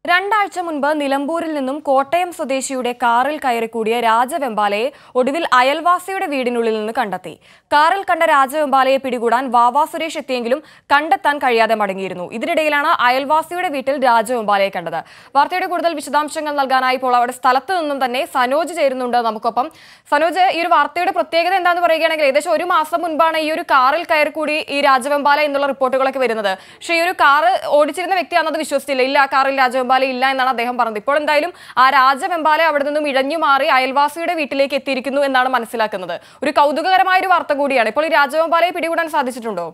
രണ്ടാഴ്ച മുൻപ് നിലമ്പൂരിൽ നിന്നും കോട്ടയം സ്വദേശിയുടെ കാറിൽ കയറിക്കൂടിയ രാജവെമ്പാലയെ ഒടുവിൽ അയൽവാസിയുടെ വീടിനുള്ളിൽ നിന്ന് കണ്ടെത്തി കാറിൽ കണ്ട രാജവെമ്പാലയെ പിടികൂടാൻ വാവാ സുരേഷ് എത്തിയെങ്കിലും കണ്ടെത്താൻ കഴിയാതെ മടങ്ങിയിരുന്നു ഇതിനിടയിലാണ് അയൽവാസിയുടെ വീട്ടിൽ രാജവെമ്പാലയെ കണ്ടത് വാർത്തയുടെ കൂടുതൽ വിശദാംശങ്ങൾ നൽകാനായി ഇപ്പോൾ അവിടെ സ്ഥലത്ത് നിന്നും തന്നെ സനോജ് ചേരുന്നുണ്ട് നമുക്കൊപ്പം സനോജ് ഈ ഒരു വാർത്തയുടെ പ്രത്യേകത എന്താണെന്ന് പറയുകയാണെങ്കിൽ ഏകദേശം ഒരു മാസം മുൻപാണ് ഈ ഒരു കാറിൽ കയറിക്കൂടി ഈ രാജവെമ്പാല എന്നുള്ള റിപ്പോർട്ടുകളൊക്കെ വരുന്നത് പക്ഷേ ഈ ഒരു കാറ് ഓടിച്ചിരുന്ന വ്യക്തിയാണെന്നത് വിശ്വസിച്ചില്ല ഇല്ല ആ കാറിൽ രാജവെമ്പാല ഇല്ല എന്നാണ് അദ്ദേഹം പറഞ്ഞത് ഇപ്പോൾ എന്തായാലും ആ രാജവെമ്പാല അവിടെ നിന്നും ഇഴഞ്ഞു മാറി അയൽവാസിയുടെ വീട്ടിലേക്ക് എത്തിയിരിക്കുന്നു എന്നാണ് മനസ്സിലാക്കുന്നത് ഒരു കൗതുകകരമായ ഒരു വാർത്ത കൂടിയാണ് ഇപ്പോൾ ഈ രാജവെമ്പാലയെ പിടികൂടാൻ സാധിച്ചിട്ടുണ്ടോ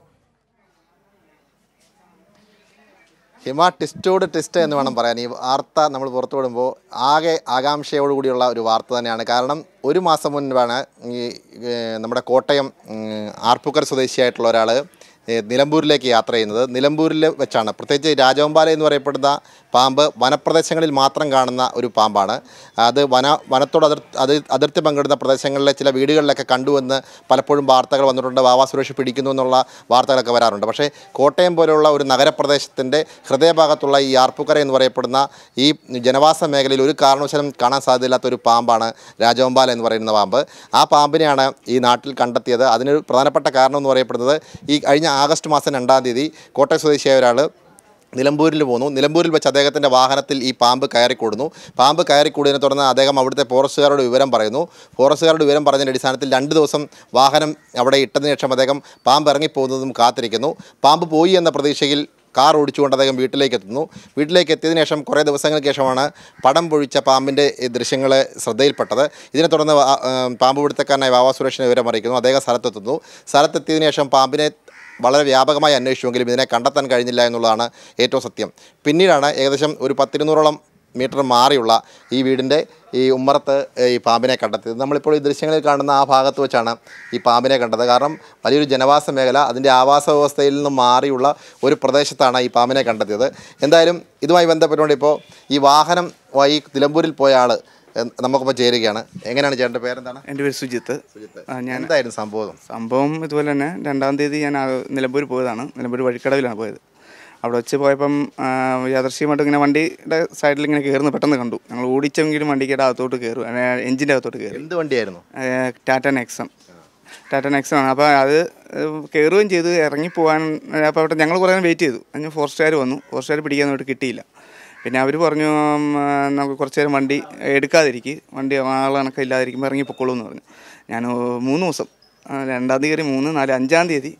ഹിമ ടിസ്റ്റോട് ടിസ്റ്റ് എന്ന് വേണം പറയാൻ ഈ വാർത്ത നമ്മൾ പുറത്തു വിടുമ്പോൾ ആകെ ആകാംക്ഷയോടുകൂടിയുള്ള ഒരു വാർത്ത തന്നെയാണ് കാരണം ഒരു മാസം മുൻപാണ് ഈ ഏ, നമ്മുടെ കോട്ടയം ഉം, ആർപ്പുക്കർ സ്വദേശിയായിട്ടുള്ള ഒരാൾ നിലമ്പൂരിലേക്ക് യാത്ര ചെയ്യുന്നത് നിലമ്പൂരിൽ വെച്ചാണ് പ്രത്യേകിച്ച് രാജവമ്പാല എന്ന് പറയപ്പെടുന്ന പാമ്പ് വനപ്രദേശങ്ങളിൽ മാത്രം കാണുന്ന ഒരു പാമ്പാണ് അത് വന വനത്തോട് അതിർ അത് അതിർത്തി പങ്കിടുന്ന പ്രദേശങ്ങളിലെ ചില വീടുകളിലൊക്കെ കണ്ടുവെന്ന് പലപ്പോഴും വാർത്തകൾ വന്നിട്ടുണ്ട് വാവാ സുരേഷ് പിടിക്കുന്നു എന്നുള്ള വാർത്തകളൊക്കെ വരാറുണ്ട് പക്ഷേ കോട്ടയം പോലെയുള്ള ഒരു നഗരപ്രദേശത്തിൻ്റെ ഹൃദയഭാഗത്തുള്ള ഈ ആർപ്പുക്കര എന്ന് പറയപ്പെടുന്ന ഈ ജനവാസ മേഖലയിൽ ഒരു കാരണവശാലും കാണാൻ സാധ്യതയില്ലാത്ത ഒരു പാമ്പാണ് രാജവമ്പാല എന്ന് പറയുന്ന പാമ്പ് ആ പാമ്പിനെയാണ് ഈ നാട്ടിൽ കണ്ടെത്തിയത് അതിനൊരു പ്രധാനപ്പെട്ട കാരണം എന്ന് പറയപ്പെടുന്നത് ഈ കഴിഞ്ഞ ആഗസ്റ്റ് മാസം രണ്ടാം തീയതി കോട്ടയം സ്വദേശിയായ ഒരാൾ നിലമ്പൂരിൽ പോന്നു നിലമ്പൂരിൽ വെച്ച് അദ്ദേഹത്തിൻ്റെ വാഹനത്തിൽ ഈ പാമ്പ് കയറിക്കൂടുന്നു പാമ്പ് കയറിക്കൂടിയതിനെ തുടർന്ന് അദ്ദേഹം അവിടുത്തെ ഫോറസ്റ്റുകാരോട് വിവരം പറയുന്നു ഫോറസ്റ്റുകാരോട് വിവരം പറഞ്ഞതിൻ്റെ അടിസ്ഥാനത്തിൽ രണ്ട് ദിവസം വാഹനം അവിടെ ഇട്ടതിന് ശേഷം അദ്ദേഹം പാമ്പ് ഇറങ്ങിപ്പോകുന്നതും കാത്തിരിക്കുന്നു പാമ്പ് പോയി എന്ന പ്രതീക്ഷയിൽ കാർ ഓടിച്ചുകൊണ്ട് അദ്ദേഹം വീട്ടിലേക്ക് എത്തുന്നു വീട്ടിലേക്ക് എത്തിയതിനു ശേഷം കുറേ ദിവസങ്ങൾക്ക് ശേഷമാണ് പടം പൊഴിച്ച പാമ്പിൻ്റെ ദൃശ്യങ്ങൾ ശ്രദ്ധയിൽപ്പെട്ടത് ഇതിനെ തുടർന്ന് വാ- ആ, പാമ്പ് പിടുത്തക്കാരനായ വാവാ സുരേഷിനെ വിവരം അറിയിക്കുന്നു അദ്ദേഹം സ്ഥലത്തെത്തുന്നു സ്ഥലത്തെത്തിയതിനു ശേഷം പാമ്പിനെ വളരെ വ്യാപകമായി അന്വേഷിച്ചുവെങ്കിലും ഇതിനെ കണ്ടെത്താൻ കഴിഞ്ഞില്ല എന്നുള്ളതാണ് ഏറ്റവും സത്യം പിന്നീടാണ് ഏകദേശം ഒരു പത്തിരുന്നൂറോളം മീറ്റർ മാറിയുള്ള ഈ വീടിൻ്റെ ഈ ഉമ്മറത്ത് ഈ പാമ്പിനെ കണ്ടെത്തിയത് നമ്മളിപ്പോൾ ഈ ദൃശ്യങ്ങളിൽ കാണുന്ന ആ ഭാഗത്ത് വെച്ചാണ് ഈ പാമ്പിനെ കണ്ടത് കാരണം വലിയൊരു ജനവാസ മേഖല അതിൻ്റെ ആവാസ വ്യവസ്ഥയിൽ നിന്നും മാറിയുള്ള ഒരു പ്രദേശത്താണ് ഈ പാമ്പിനെ കണ്ടെത്തിയത് എന്തായാലും ഇതുമായി ബന്ധപ്പെട്ടുകൊണ്ട് ഇപ്പോൾ ഈ വാഹനം ഈ നിലമ്പൂരിൽ പോയ ആൾ നമുക്കിപ്പോൾ ചേരുകയാണ് എങ്ങനെയാണ് ചേട്ടൻ്റെ പേരെന്താണ് എൻ്റെ പേര് സുജിത്ത് ആ, ഞാൻ എന്തായിരുന്നു സംഭവം സംഭവം ഇതുപോലെ തന്നെ രണ്ടാം തീയതി ഞാൻ ആ നിലമ്പൂർ പോയതാണ് നിലമ്പൂർ വഴിക്കടവിലാണ് പോയത് അവിടെ വെച്ച് പോയപ്പം ആ, യാദൃശ്ചികമായിട്ട് ഇങ്ങനെ വണ്ടിയുടെ സൈഡിൽ ഇങ്ങനെ കയറുന്ന പെട്ടെന്ന് കണ്ടു ഞങ്ങൾ ഓടിച്ചെങ്കിലും വണ്ടിയുടെ അകത്തോട്ട് കയറും എഞ്ചിൻ്റെ അകത്തോട്ട് കയറി എന്ത് വണ്ടിയായിരുന്നു ടാറ്റ നെക്സൺ ടാറ്റ നെക്സൺ ആണ് അപ്പോൾ അത് കയറുകയും ചെയ്ത് ഇറങ്ങി പോകാൻ അപ്പോൾ അവിടെ ഞങ്ങൾ കുറേ നേരം വെയിറ്റ് ചെയ്തു അതിന് ഫോറസ്റ്റുകാർ വന്നു ഫോറസ്റ്റുകാർ പിടിക്കാൻ വേണ്ടി കിട്ടിയില്ല പിന്നെ അവർ പറഞ്ഞു ഉം, ആ, നമുക്ക് കുറച്ച് നേരം വണ്ടി എടുക്കാതിരിക്കും വണ്ടി ആളണക്കം ഇല്ലാതിരിക്കുമ്പോൾ ഇറങ്ങി പൊക്കോളൂ എന്ന് പറഞ്ഞു ഞാൻ മൂന്ന് ദിവസം ആ, രണ്ടാം തീയതി മൂന്ന് നാല് അഞ്ചാം തീയതി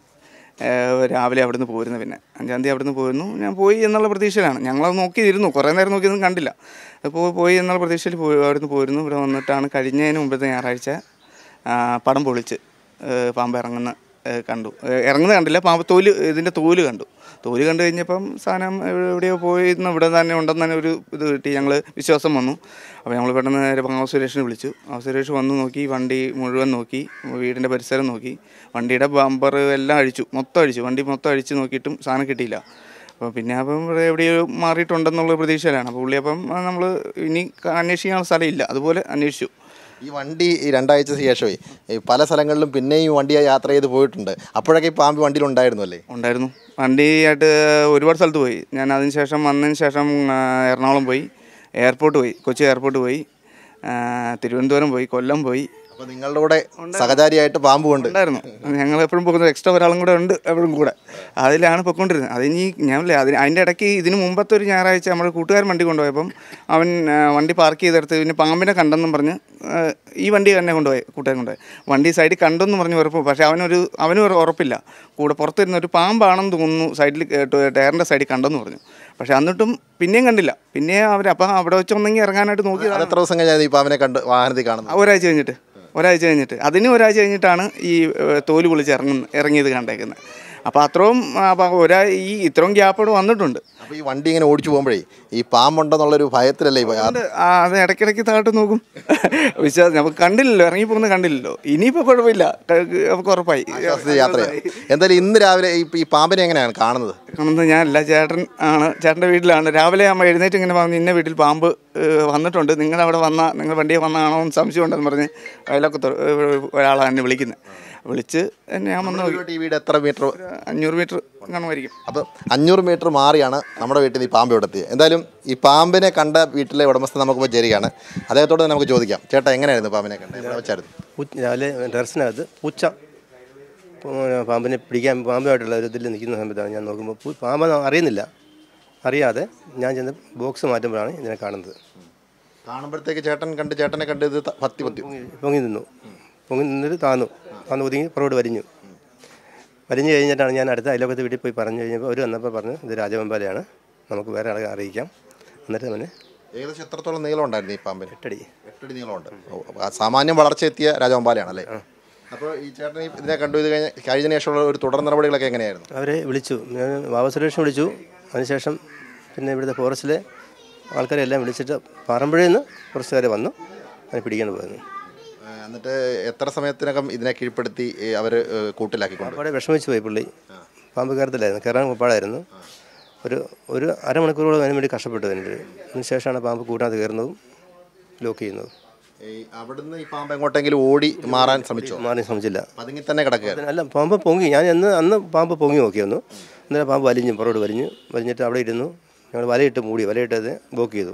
ഏഹ് രാവിലെ അവിടുന്ന് പോരുന്നു പിന്നെ അഞ്ചാം തീയതി അവിടുന്ന് പോയിരുന്നു ഞാൻ പോയി എന്നുള്ള പ്രതീക്ഷയിലാണ് ഞങ്ങളത് നോക്കിയിരുന്നു കുറേ നേരം നോക്കിയൊന്നും കണ്ടില്ല അപ്പോൾ പോയി എന്നുള്ള പ്രതീക്ഷയിൽ പോയി അവിടുന്ന് പോയിരുന്നു ഇവിടെ വന്നിട്ടാണ് കഴിഞ്ഞതിന് മുമ്പത്തെ ഞായറാഴ്ച ആ, പടം പൊളിച്ച് ഏഹ് പാമ്പ് ഇറങ്ങുന്ന ഏഹ് കണ്ടു ഏഹ് ഇറങ്ങുന്നത് കണ്ടില്ല പാമ്പ് തോല് ഇതിൻ്റെ തോല് കണ്ടു തോല് കണ്ടു കഴിഞ്ഞപ്പം സാധനം എവിടെ- എവിടെയോ പോയിരുന്നു ഇവിടെ തന്നെ ഉണ്ടെന്ന് തന്നെ ഒരു ഇത് കിട്ടി ഞങ്ങൾ വിശ്വാസം വന്നു അപ്പോൾ ഞങ്ങൾ പെട്ടെന്ന് നേരെ പാവ സുരേഷിനെ വിളിച്ചു ആ സുരേഷ് വന്ന് നോക്കി വണ്ടി മുഴുവൻ നോക്കി വീടിൻ്റെ പരിസരം നോക്കി വണ്ടിയുടെ ബമ്പർ എല്ലാം അഴിച്ചു മൊത്തം അഴിച്ചു വണ്ടി മൊത്തം അഴിച്ച് നോക്കിയിട്ടും സാധനം കിട്ടിയില്ല അപ്പോൾ പിന്നെ അപ്പം ഇവിടെ എവിടെയോ മാറിയിട്ടുണ്ടെന്നുള്ള പ്രതീക്ഷയിലാണ് അപ്പോൾ പുള്ളി അപ്പം നമ്മൾ ഇനി അന്വേഷിക്കാനുള്ള സ്ഥലമില്ല അതുപോലെ അന്വേഷിച്ചു ഈ വണ്ടി ഈ രണ്ടാഴ്ച ശേഷമേ ഈ പല സ്ഥലങ്ങളിലും പിന്നെയും ഈ വണ്ടി യാത്ര ചെയ്ത് പോയിട്ടുണ്ട് അപ്പോഴൊക്കെ ഈ പാമ്പ് വണ്ടിയിൽ ഉണ്ടായിരുന്നു അല്ലേ ഉണ്ടായിരുന്നു വണ്ടിയായിട്ട് ഒരുപാട് സ്ഥലത്ത് പോയി ഞാൻ അതിന് ശേഷം വന്നതിന് ശേഷം ആ, എറണാകുളം പോയി എയർപോർട്ട് പോയി കൊച്ചി എയർപോർട്ട് പോയി ആ, തിരുവനന്തപുരം പോയി കൊല്ലം പോയി അപ്പോൾ നിങ്ങളുടെ കൂടെ സഹചാരിയായിട്ട് പാമ്പ് കൊണ്ട് ഉണ്ടായിരുന്നു ഞങ്ങൾ എപ്പോഴും പോകുന്നത് എക്സ്ട്രാ ഒരാളും കൂടെ ഉണ്ട് എപ്പോഴും കൂടെ അതിലാണ് പൊയ്ക്കൊണ്ടിരുന്നത് അതിനി ഞാനില്ലേ അതിന് അതിൻ്റെ ഇടയ്ക്ക് ഇതിന് മുമ്പത്തെ ഒരു ഞായറാഴ്ച നമ്മുടെ കൂട്ടുകാരൻ വണ്ടി കൊണ്ടുപോയപ്പം അവൻ ആ, വണ്ടി പാർക്ക് ചെയ്തെടുത്ത് പിന്നെ പാമ്പിനെ കണ്ടെന്നും പറഞ്ഞ് ആ, ഈ വണ്ടി തന്നെ കൊണ്ടുപോയി കൂട്ടുകാരൻ കൊണ്ടുപോയി വണ്ടി സൈഡിൽ കണ്ടെന്ന് പറഞ്ഞ് ഉറപ്പ് പക്ഷേ അവനൊരു അവനും ഒരു ഉറപ്പില്ല കൂടെ പുറത്തിരുന്ന ഒരു പാമ്പാണെന്ന് തോന്നുന്നു സൈഡിൽ ടയറിൻ്റെ സൈഡിൽ കണ്ടെന്ന് പറഞ്ഞു പക്ഷേ എന്നിട്ടും പിന്നെയും കണ്ടില്ല പിന്നെ അവർ അപ്പം അവിടെ വെച്ച് ഒന്നെങ്കിൽ ഇറങ്ങാനായിട്ട് നോക്കിയതാണ് അത് എത്ര ദിവസം കഴിഞ്ഞാൽ ഈ പാമ്പിനെ കണ്ട് വാഹനത്തിൽ കാണുന്നത് ഒരാഴ്ച കഴിഞ്ഞിട്ട് ഒരാഴ്ച കഴിഞ്ഞിട്ട് അതിന് ഒരാഴ്ച കഴിഞ്ഞിട്ടാണ് ഈ ഏഹ്, തോല് പൊളിച്ച് ഇറങ്ങുന്ന ഇറങ്ങിയത് കണ്ടേക്കുന്നത് അപ്പോൾ അത്രയും അപ്പോൾ ഒരാ ഈ ഇത്രയും ഗ്യാപ്പോട് വന്നിട്ടുണ്ട് അപ്പോൾ ഈ വണ്ടി ഇങ്ങനെ ഓടിച്ചു പോകുമ്പോഴേ ഈ പാമ്പുണ്ടെന്നുള്ളൊരു ഭയത്തിലല്ലേ ഈ യാത്ര? അതുകൊണ്ട് ആ അത് ഇടയ്ക്കിടയ്ക്ക് താഴോട്ട് നോക്കും വിശ്വാസം നമുക്ക് കണ്ടില്ലല്ലോ ഇറങ്ങി പോകുന്നത് കണ്ടില്ലല്ലോ ഇനിയിപ്പോൾ കുഴപ്പമില്ല ക- നമുക്ക് ഉറപ്പായി ആശ്വാസത്തിൽ യാത്ര ചെയ്യാം എന്തായാലും ഇന്ന് രാവിലെ ഈ ഈ പാമ്പിനെ എങ്ങനെയാണ് കാണുന്നത് കാണുന്നത് ഞാനല്ല ചേട്ടൻ ആണ് ചേട്ടൻ്റെ വീട്ടിലാണ് രാവിലെ അമ്മ എഴുന്നേറ്റ് ഇങ്ങനെ പറഞ്ഞു ഇന്ന വീട്ടിൽ പാമ്പ് ഏഹ്, വന്നിട്ടുണ്ട് നിങ്ങൾ അവിടെ വന്ന നിങ്ങൾ വണ്ടിയെ വന്നാണോ എന്ന് സംശയമുണ്ടെന്ന് പറഞ്ഞ് അയലൊക്കെ ഒരാളാണ് എന്നെ വിളിക്കുന്നത് വിളിച്ച് എന്നെ ഞാൻ വന്ന് നോക്കി ഈ വീട് എത്ര മീറ്റർ അഞ്ഞൂറ് മീറ്റർ കാണുമായിരിക്കും അപ്പോൾ അഞ്ഞൂറ് മീറ്റർ മാറിയാണ് നമ്മുടെ വീട്ടിൽ നിന്ന് ഈ പാമ്പ് ഇവിടെ എത്തിയത് എന്തായാലും ഈ പാമ്പിനെ കണ്ട വീട്ടിലെ ഉടമസ്ഥൻ നമുക്കിപ്പോൾ ചേരുകയാണ് അദ്ദേഹത്തോട് തന്നെ നമുക്ക് ചോദിക്കാം ചേട്ടാ എങ്ങനെയായിരുന്നു പാമ്പിനെ കണ്ടത് എവിടെ വെച്ചായിരുന്നു പൂച്ച രാവിലെ ടെറസിനകത്ത് പൂച്ച പോ- പാമ്പിനെ പിടിക്കാൻ പാമ്പുമായിട്ടുള്ള ഒരു ഇതിൽ നിൽക്കുന്ന സമയത്താണ് ഞാൻ നോക്കുമ്പോൾ പൂ- പാമ്പ് അറിയുന്നില്ല അറിയാതെ ഞാൻ ചെന്ന് ബോക്സ് മാറ്റുമ്പോഴാണ് ഇതിനെ കാണുന്നത് കാണുമ്പോഴത്തേക്ക് ചേട്ടൻ കണ്ട് ചേട്ടനെ കണ്ട് ഇത് ത- പത്തി പത്തി പൊങ്ങി- പൊങ്ങി നിന്നു പൊങ്ങി നിന്നിട്ട് താന്നു താന്ന് ഒതുങ്ങി പുറകോട്ട് വരിഞ്ഞു വരിഞ്ഞു കഴിഞ്ഞിട്ടാണ് ഞാൻ അടുത്ത അയലോക്കത്ത് വീട്ടിൽ പോയി പറഞ്ഞു കഴിഞ്ഞപ്പോൾ അവർ വന്നപ്പോൾ പറഞ്ഞു ഇത് രാജവെമ്പാലയാണ് നമുക്ക് വേറെ ആളെ അറിയിക്കാം എന്നിട്ട് അവനെ ഏകദേശം എത്രത്തോളം നീളം ഉണ്ടായിരുന്നു ഈ പാമ്പിന് എട്ടടി എട്ടടി നീളമുണ്ട് ഓ, അപ്പോൾ ആ സാമാന്യം വളർച്ച എത്തിയ രാജവമ്പാലയാണ് അല്ലേ അപ്പോൾ ഈ ചേട്ടൻ ഈ ഇതിനെ കണ്ടു ഇത് കഴിഞ്ഞ കഴിഞ്ഞ ശേഷമുള്ള ഒരു തുടർ നടപടികളൊക്കെ എങ്ങനെയായിരുന്നു അവരെ വിളിച്ചു ഞാൻ ബാബ സുരേഷ് വിളിച്ചു അതിനുശേഷം പിന്നെ ഇവിടുത്തെ ഫോറസ്റ്റിലെ ആൾക്കാരെ എല്ലാം വിളിച്ചിട്ട് പറമ്പുഴയിൽ നിന്ന് ഫോറസ്റ്റുകാർ വന്നു അതിനെ പിടിക്കാൻ പോയിരുന്നു ആ, എന്നിട്ട് എത്ര സമയത്തിനകം ഇതിനെ കീഴ്പ്പെടുത്തി അവർ കൂട്ടിലാക്കിക്കൊണ്ട് അവിടെ വിഷമിച്ച് പോയി പുള്ളി പാമ്പ് കയറത്തില്ലായിരുന്നു കയറാൻ പാടായിരുന്നു ഒരു ഒരു അരമണിക്കൂറോളം അതിന് വേണ്ടി കഷ്ടപ്പെട്ടു അതിന് അതിന് ശേഷമാണ് പാമ്പ് കൂട്ടാതെ കയറുന്നതും ലോക്ക് ചെയ്യുന്നതും ഈ അവിടുന്ന് ഈ പാമ്പ് എങ്ങോട്ടെങ്കിലും ഓടി മാറാൻ ശ്രമിച്ചോ മാറി ശ്രമിച്ചില്ല പതുങ്ങി തന്നെ കിടക്കുകയായിരുന്നു അല്ല പാമ്പ് പൊങ്ങി ഞാൻ എന്ന് അന്ന് പാമ്പ് പൊങ്ങി നോക്കി വന്നു അന്നേരം പാമ്പ് വലിഞ്ഞു പുറകോട്ട് വലിഞ്ഞു വലിഞ്ഞിട്ട് അവിടെ ഇരുന്നു ഞങ്ങൾ വലയിട്ട് മൂടി വലയിട്ടത് ബ്ലോക്ക് ചെയ്തു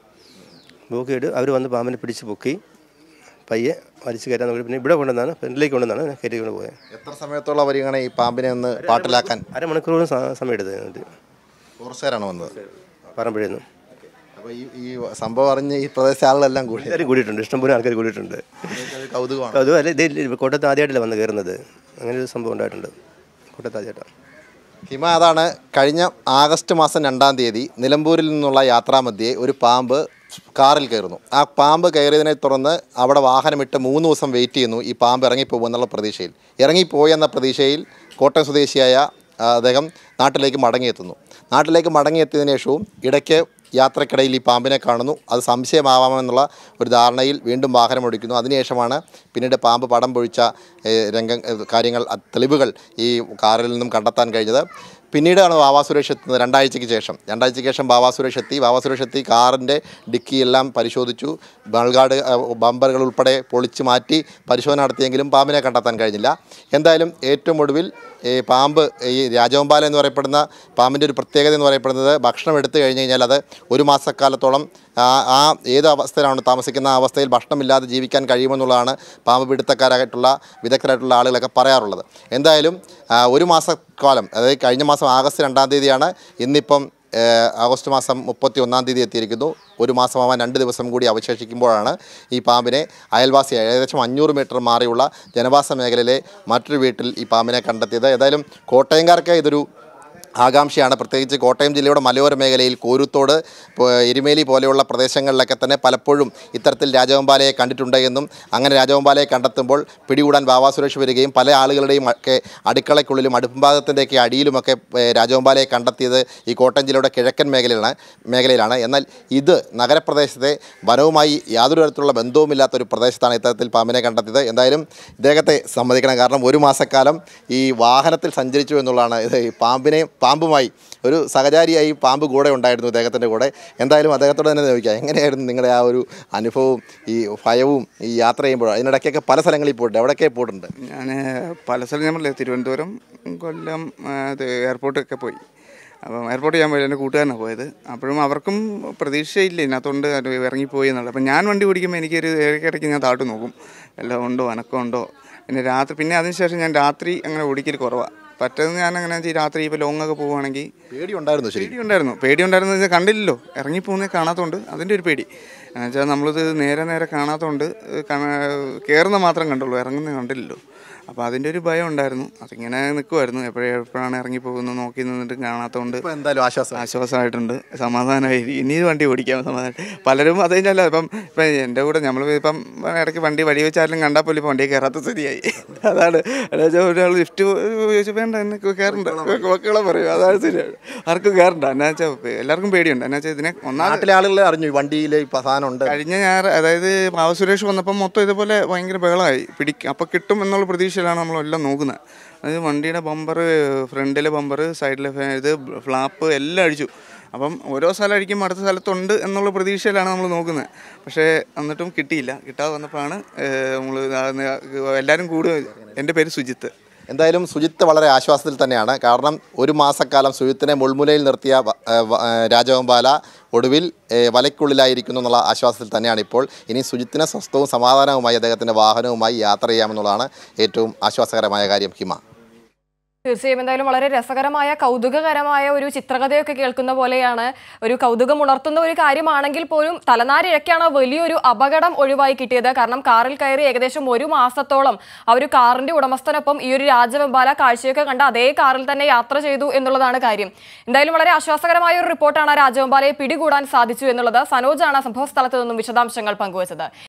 ബ്ലോക്ക് ചെയ്തിട്ട് അവർ വന്ന് പാമ്പിനെ പിടിച്ച് പൊക്കി പയ്യെ വലിച്ച് കയറ്റാൻ നോക്കി പിന്നെ ഇവിടെ കൊണ്ടുവന്നാണ് ഫ്രണ്ടിലേക്ക് കൊണ്ടുവന്നാണ് അതിനെ കയറ്റി കൊണ്ട് പോയത് എത്ര സമയത്തോളം അവർ ഇങ്ങനെ ഈ പാമ്പിനെ ഒന്ന് പാട്ടിലാക്കാൻ അരമണിക്കൂറോളം സ- സമയം എടുത്തത് എന്നിട്ട് ഫോറസ്റ്റുകാരാണ് വന്നത് പറമ്പഴയിൽ നിന്ന് അപ്പോൾ ഈ ഈ സംഭവം അറിഞ്ഞ് ഈ പ്രദേശ ആളുകളെല്ലാം കൂടി എല്ലാവരും കൂടിയിട്ടുണ്ട് ഇഷ്ടംപോലെ ആൾക്കാർ കൂടിയിട്ടുണ്ട് ഒരു കൗതുകമാണ് അതും അല്ല ഇത് കോട്ടയത്ത് ആദ്യമായിട്ടല്ല വന്ന് കയറുന്നത് അങ്ങനെ ഒരു സംഭവം ഉണ്ടായിട്ടുണ്ട് കോട്ടയത്ത് ആദ്യമായിട്ടാണ് ഹിമ അതാണ് കഴിഞ്ഞ ആഗസ്റ്റ് മാസം രണ്ടാം തീയതി നിലമ്പൂരിൽ നിന്നുള്ള യാത്രാമധ്യേ ഒരു പാമ്പ് കാറിൽ കയറുന്നു ആ പാമ്പ് കയറിയതിനെ തുടർന്ന് അവിടെ വാഹനമിട്ട് മൂന്ന് ദിവസം വെയിറ്റ് ചെയ്യുന്നു ഈ പാമ്പ് ഇറങ്ങിപ്പോകും എന്നുള്ള പ്രതീക്ഷയിൽ ഇറങ്ങിപ്പോയി എന്ന പ്രതീക്ഷയിൽ കോട്ടയം സ്വദേശിയായ ആ, അദ്ദേഹം നാട്ടിലേക്ക് മടങ്ങിയെത്തുന്നു നാട്ടിലേക്ക് മടങ്ങിയെത്തിയതിനു ശേഷവും ഇടയ്ക്ക് യാത്രക്കിടയിൽ ഈ പാമ്പിനെ കാണുന്നു അത് സംശയമാവാമെന്നുള്ള ഒരു ധാരണയിൽ വീണ്ടും വാഹനം ഓടിക്കുന്നു അതിനുശേഷമാണ് പിന്നീട് പാമ്പ് പടം പൊഴിച്ച ഏഹ്, രംഗം ഏഹ്, കാര്യങ്ങൾ അ- തെളിവുകൾ ഈ കാറിൽ നിന്നും കണ്ടെത്താൻ കഴിഞ്ഞത് പിന്നീടാണ് ബാബാ സുരേഷ് എത്തുന്നത് രണ്ടാഴ്ചയ്ക്ക് ശേഷം രണ്ടാഴ്ചയ്ക്ക് ശേഷം ബാബാ സുരേഷ് എത്തി ബാബാ സുരേഷ് എത്തി കാറിൻ്റെ ഡിക്കി എല്ലാം പരിശോധിച്ചു ബൾഗാർഡ് ബമ്പറുകൾ ഉൾപ്പെടെ പൊളിച്ചു മാറ്റി പരിശോധന നടത്തിയെങ്കിലും പാമ്പിനെ കണ്ടെത്താൻ കഴിഞ്ഞില്ല എന്തായാലും ഏറ്റവും ഒടുവിൽ ഈ പാമ്പ് ഈ രാജവമ്പാല എന്ന് പറയപ്പെടുന്ന പാമ്പിൻ്റെ ഒരു പ്രത്യേകത എന്ന് പറയപ്പെടുന്നത് ഭക്ഷണം എടുത്തു കഴിഞ്ഞ് കഴിഞ്ഞാൽ അത് ഒരു മാസക്കാലത്തോളം ആ ആ ഏത് അവസ്ഥയിലാണ് താമസിക്കുന്ന ആ അവസ്ഥയിൽ ഭക്ഷണമില്ലാതെ ജീവിക്കാൻ കഴിയുമെന്നുള്ളതാണ് പാമ്പ് പിടുത്തക്കാരായിട്ടുള്ള വിദഗ്ധരായിട്ടുള്ള ആളുകളൊക്കെ പറയാറുള്ളത് എന്തായാലും ആ, ഒരു മാസക്കാലം അതായത് കഴിഞ്ഞ മാസം ആഗസ്റ്റ് രണ്ടാം തീയതിയാണ് ഇന്നിപ്പം ഏഹ്, ആഗസ്റ്റ് മാസം മുപ്പത്തി ഒന്നാം തീയതി എത്തിയിരിക്കുന്നു ഒരു മാസമാവാൻ രണ്ട് ദിവസം കൂടി അവശേഷിക്കുമ്പോഴാണ് ഈ പാമ്പിനെ അയൽവാസി ഏകദേശം അഞ്ഞൂറ് മീറ്റർ മാറിയുള്ള ജനവാസ മേഖലയിലെ മറ്റൊരു വീട്ടിൽ ഈ പാമ്പിനെ കണ്ടെത്തിയത് ഏതായാലും കോട്ടയംകാർക്ക് ഇതൊരു ആകാംക്ഷയാണ് പ്രത്യേകിച്ച് കോട്ടയം ജില്ലയുടെ മലയോര മേഖലയിൽ കോരുത്തോട് പോ- എരുമേലി പോലെയുള്ള പ്രദേശങ്ങളിലൊക്കെ തന്നെ പലപ്പോഴും ഇത്തരത്തിൽ രാജവമ്പാലയെ കണ്ടിട്ടുണ്ട് എന്നും അങ്ങനെ രാജവമ്പാലയെ കണ്ടെത്തുമ്പോൾ പിടികൂടാൻ ബാബാ സുരേഷ് വരികയും പല ആളുകളുടെയും ഒക്കെ അടുക്കളയ്ക്കുള്ളിലും അടുപ്പുംഭാഗത്തിൻ്റെയൊക്കെ അടിയിലുമൊക്കെ ഏഹ്, രാജവമ്പാലയെ കണ്ടെത്തിയത് ഈ കോട്ടയം ജില്ലയുടെ കിഴക്കൻ മേഖലയിലാണ് മേഖലയിലാണ് എന്നാൽ ഇത് നഗരപ്രദേശത്തെ വനവുമായി യാതൊരു തരത്തിലുള്ള ബന്ധവുമില്ലാത്ത ഒരു പ്രദേശത്താണ് ഇത്തരത്തിൽ പാമ്പിനെ കണ്ടെത്തിയത് എന്തായാലും ഇദ്ദേഹത്തെ സമ്മതിക്കണം കാരണം ഒരു മാസക്കാലം ഈ വാഹനത്തിൽ സഞ്ചരിച്ചു എന്നുള്ളതാണ് ഇത് ഈ പാമ്പിനെ പാമ്പുമായി ഒരു സഹചാരിയായി പാമ്പ് കൂടെ ഉണ്ടായിരുന്നു ഇദ്ദേഹത്തിൻ്റെ കൂടെ എന്തായാലും അദ്ദേഹത്തോട് തന്നെ ചോദിക്കാം എങ്ങനെയായിരുന്നു നിങ്ങളുടെ ആ ഒരു അനുഭവവും ഈ ഭയവും ഈ യാത്ര ചെയ്യുമ്പോഴും അതിനിടയ്ക്കൊക്കെ പല സ്ഥലങ്ങളിൽ പോയിട്ടുണ്ട് എവിടെയൊക്കെ പോയിട്ടുണ്ട് ഞാൻ പല സ്ഥലം ഞാൻ പറഞ്ഞില്ലേ തിരുവനന്തപുരം കൊല്ലം ആ, ഇത് എയർപോർട്ടൊക്കെ പോയി അപ്പം എയർപോർട്ട് ചെയ്യാൻ പോയി എൻ്റെ കൂട്ടുകാരനാണ് പോയത് അപ്പോഴും അവർക്കും പ്രതീക്ഷയില്ല ഇതിനകത്തോണ്ട് അത് ഇറങ്ങിപ്പോയി എന്നുള്ളത് അപ്പം ഞാൻ വണ്ടി ഓടിക്കുമ്പോൾ എനിക്കൊരു ഇടയ്ക്കിടയ്ക്ക് ഞാൻ താട്ട് നോക്കും വല്ലതും ഉണ്ടോ അനക്കമുണ്ടോ പിന്നെ രാത്രി പിന്നെ അതിനുശേഷം ഞാൻ രാത്രി അങ്ങനെ ഓടിക്കൽ കുറവാണ് പറ്റുന്നത് ഞാൻ അങ്ങനെ ചെയ്യും രാത്രി ഇപ്പോൾ ലോങ് ഒക്കെ പോവുകയാണെങ്കിൽ പേടി ഉണ്ടായിരുന്നു ശരി പേടി ഉണ്ടായിരുന്നു പേടി ഉണ്ടായിരുന്നു വെച്ചാൽ കണ്ടില്ലല്ലോ ഇറങ്ങിപ്പോകുന്നത് കാണാത്തതുകൊണ്ട് അതിൻ്റെ ഒരു പേടി എന്നുവെച്ചാൽ നമ്മളിത് നേരെ നേരെ കാണാത്തതുകൊണ്ട് കയറുന്ന മാത്രം കണ്ടുള്ളൂ ഇറങ്ങുന്നത് കണ്ടില്ലല്ലോ അപ്പോൾ അതിൻ്റെ ഒരു ഭയം ഉണ്ടായിരുന്നു അതിങ്ങനെ നിൽക്കുമായിരുന്നു എപ്പോഴും എപ്പോഴാണ് ഇറങ്ങി പോകുന്നത് നോക്കി നിന്നിട്ട് കാണാത്തതുകൊണ്ട് ഇപ്പോൾ എന്തായാലും ആശ്വാസം ആശ്വാസമായിട്ടുണ്ട് സമാധാനമായി ഇനി വണ്ടി ഓടിക്കാം സമാധാനം പലരും അത് കഴിഞ്ഞല്ല ഇപ്പം ഇപ്പം എൻ്റെ കൂടെ നമ്മൾ ഇപ്പം ഇടയ്ക്ക് വണ്ടി വഴി വെച്ചാലും കണ്ടാൽ പോലും ഇപ്പം വണ്ടി കയറാത്ത സ്ഥിതിയായി അതാണ് എന്നുവെച്ചാൽ ഒരാൾ ലിഫ്റ്റ് ചോദിച്ചാൽ വേണ്ട എന്നെ കയറണ്ട മക്കളെ പറയും അതാണ് ശരിയാണ് ആർക്കും കയറണ്ട എന്നാ വെച്ചാൽ എല്ലാവർക്കും പേടിയുണ്ട് എന്നാ വെച്ചാൽ ഇതിനെ ഒന്നാമത് നാട്ടിലെ ആളുകൾ അറിഞ്ഞു ഈ വണ്ടിയിൽ ഈ സാധനം ഉണ്ട് കഴിഞ്ഞ ഞായർ അതായത് പാവ സുരേഷ് വന്നപ്പോൾ മൊത്തം ഇതുപോലെ ഭയങ്കര ബഹളമായി പിടിക്കും അപ്പോൾ കിട്ടും എന്നുള്ള പ്രതീക്ഷയിലാണ് നമ്മളെല്ലാം നോക്കുന്നത് അതായത് വണ്ടിയുടെ ബമ്പർ ഫ്രണ്ടിലെ ബമ്പർ സൈഡിലെ ഫേ- ഇത് ഫ്ലാപ്പ് എല്ലാം അടിച്ചു അപ്പം ഓരോ സ്ഥലം അടിക്കുമ്പോൾ അടുത്ത സ്ഥലത്തുണ്ട് എന്നുള്ള പ്രതീക്ഷയിലാണ് നമ്മൾ നോക്കുന്നത് പക്ഷേ എന്നിട്ടും കിട്ടിയില്ല കിട്ടാതെ വന്നപ്പോഴാണ് നമ്മൾ എല്ലാവരും കൂടുക എൻ്റെ പേര് സുജിത്ത് എന്തായാലും സുജിത്ത് വളരെ ആശ്വാസത്തിൽ തന്നെയാണ് കാരണം ഒരു മാസക്കാലം സുജിത്തിനെ മുൾമുനയിൽ നിർത്തിയ വ- ഏ, വ- ഏ, രാജഗോപാല ഒടുവിൽ ഏ, വലയ്ക്കുള്ളിലായിരിക്കുന്നു എന്നുള്ള ആശ്വാസത്തിൽ തന്നെയാണ് ഇപ്പോൾ ഇനി സുജിത്തിനെ സ്വസ്ഥവും സമാധാനവുമായി അദ്ദേഹത്തിൻ്റെ വാഹനവുമായി യാത്ര ചെയ്യാമെന്നുള്ളതാണ് ഏറ്റവും ആശ്വാസകരമായ കാര്യം ഹിമ തീർച്ചയായും എന്തായാലും വളരെ രസകരമായ കൗതുകകരമായ ഒരു ചിത്രകഥയൊക്കെ കേൾക്കുന്ന പോലെയാണ് ഒരു കൗതുകം ഉണർത്തുന്ന ഒരു കാര്യമാണെങ്കിൽ പോലും തലനാരിഴക്കാണ് വലിയൊരു അപകടം ഒഴിവായി കിട്ടിയത് കാരണം കാറിൽ കയറി ഏകദേശം ഒരു മാസത്തോളം ആ ഒരു കാറിന്റെ ഉടമസ്ഥനൊപ്പം ഈ ഒരു രാജവെമ്പാല കാഴ്ചയൊക്കെ കണ്ട് അതേ കാറിൽ തന്നെ യാത്ര ചെയ്തു എന്നുള്ളതാണ് കാര്യം എന്തായാലും വളരെ ആശ്വാസകരമായ ഒരു റിപ്പോർട്ടാണ് രാജവെമ്പാലയെ പിടികൂടാൻ സാധിച്ചു എന്നുള്ളത് സനോജാണ് സംഭവ സ്ഥലത്ത് നിന്നും വിശദാംശങ്ങൾ പങ്കുവച്ചത്